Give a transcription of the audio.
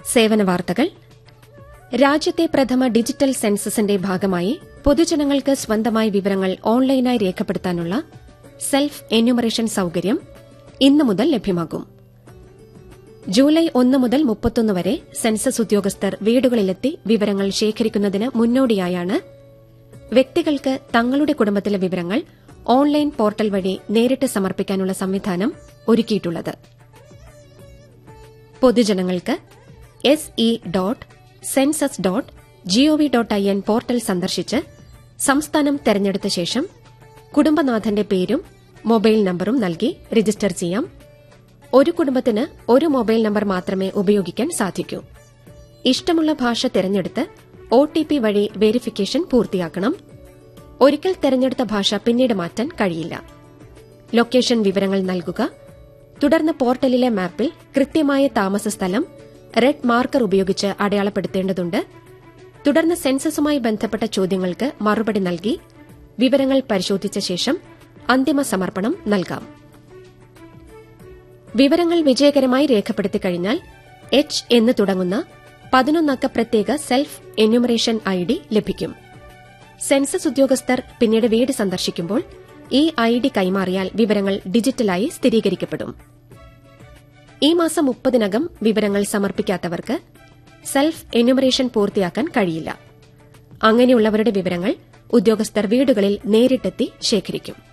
സേവന വാർത്തകൾ രാജ്യത്തെ പ്രഥമ ഡിജിറ്റൽ സെൻസസിന്റെ ഭാഗമായി പൊതുജനങ്ങൾക്ക് സ്വന്തമായി വിവരങ്ങൾ ഓൺലൈനായി രേഖപ്പെടുത്താനുള്ള സെൽഫ് എന്യൂമറേഷൻ സൌകര്യം ഇന്നു മുതൽ ലഭ്യമാകും ജൂലൈ ഒന്ന് മുതൽ മുപ്പത്തൊന്ന് വരെ സെൻസസ് ഉദ്യോഗസ്ഥർ വീടുകളിലെത്തി വിവരങ്ങൾ ശേഖരിക്കുന്നതിന് മുന്നോടിയായാണ് വ്യക്തികൾക്ക് തങ്ങളുടെ കുടുംബത്തിലെ വിവരങ്ങൾ ഓൺലൈൻ പോർട്ടൽ വഴി നേരിട്ട് സമർപ്പിക്കാനുള്ള സംവിധാനം ഒരുക്കിയിട്ടുള്ളത് പൊതുജനങ്ങൾക്ക് S E dot census dot gov dot I N portal സന്ദർശിച്ച് സംസ്ഥാനം തെരഞ്ഞെടുത്ത ശേഷം കുടുംബനാഥന്റെ പേരും മൊബൈൽ നമ്പറും നൽകി രജിസ്റ്റർ ചെയ്യാം ഒരു കുടുംബത്തിന് ഒരു മൊബൈൽ നമ്പർ മാത്രമേ ഉപയോഗിക്കാൻ സാധിക്കൂ ഇഷ്ടമുള്ള ഭാഷ തിരഞ്ഞെടുത്ത് ഒ ടി പി വഴി വെരിഫിക്കേഷൻ പൂർത്തിയാക്കണം ഒരിക്കൽ തെരഞ്ഞെടുത്ത ഭാഷ പിന്നീട് മാറ്റാൻ കഴിയില്ല ലൊക്കേഷൻ വിവരങ്ങൾ നൽകുക തുടർന്ന് പോർട്ടലിലെ മാപ്പിൽ കൃത്യമായ താമസ സ്ഥലം റെഡ് മാർക്കർ ഉപയോഗിച്ച് അടയാളപ്പെടുത്തേണ്ടതുണ്ട് തുടർന്ന് സെൻസസുമായി ബന്ധപ്പെട്ട ചോദ്യങ്ങൾക്ക് മറുപടി നൽകി വിവരങ്ങൾ പരിശോധിച്ച ശേഷം അന്തിമ സമർപ്പണം നൽകാം വിവരങ്ങൾ വിജയകരമായി രേഖപ്പെടുത്തി കഴിഞ്ഞാൽ എച്ച് എന്ന് തുടങ്ങുന്ന പതിനൊന്നക്ക പ്രത്യേക സെൽഫ് എന്യൂമറേഷൻ ഐ ഡി ലഭിക്കും സെൻസസ് ഉദ്യോഗസ്ഥർ പിന്നീട് വീട് സന്ദർശിക്കുമ്പോൾ ഈ ഐ ഡി കൈമാറിയാൽ വിവരങ്ങൾ ഡിജിറ്റലായി സ്ഥിരീകരിക്കപ്പെടും ഈ മാസം മുപ്പതിനകം വിവരങ്ങൾ സമർപ്പിക്കാത്തവർക്ക് സെൽഫ് എന്യൂമറേഷൻ പൂർത്തിയാക്കാൻ കഴിയില്ല അങ്ങനെയുള്ളവരുടെ വിവരങ്ങൾ ഉദ്യോഗസ്ഥർ വീടുകളിൽ നേരിട്ടെത്തി ശേഖരിക്കും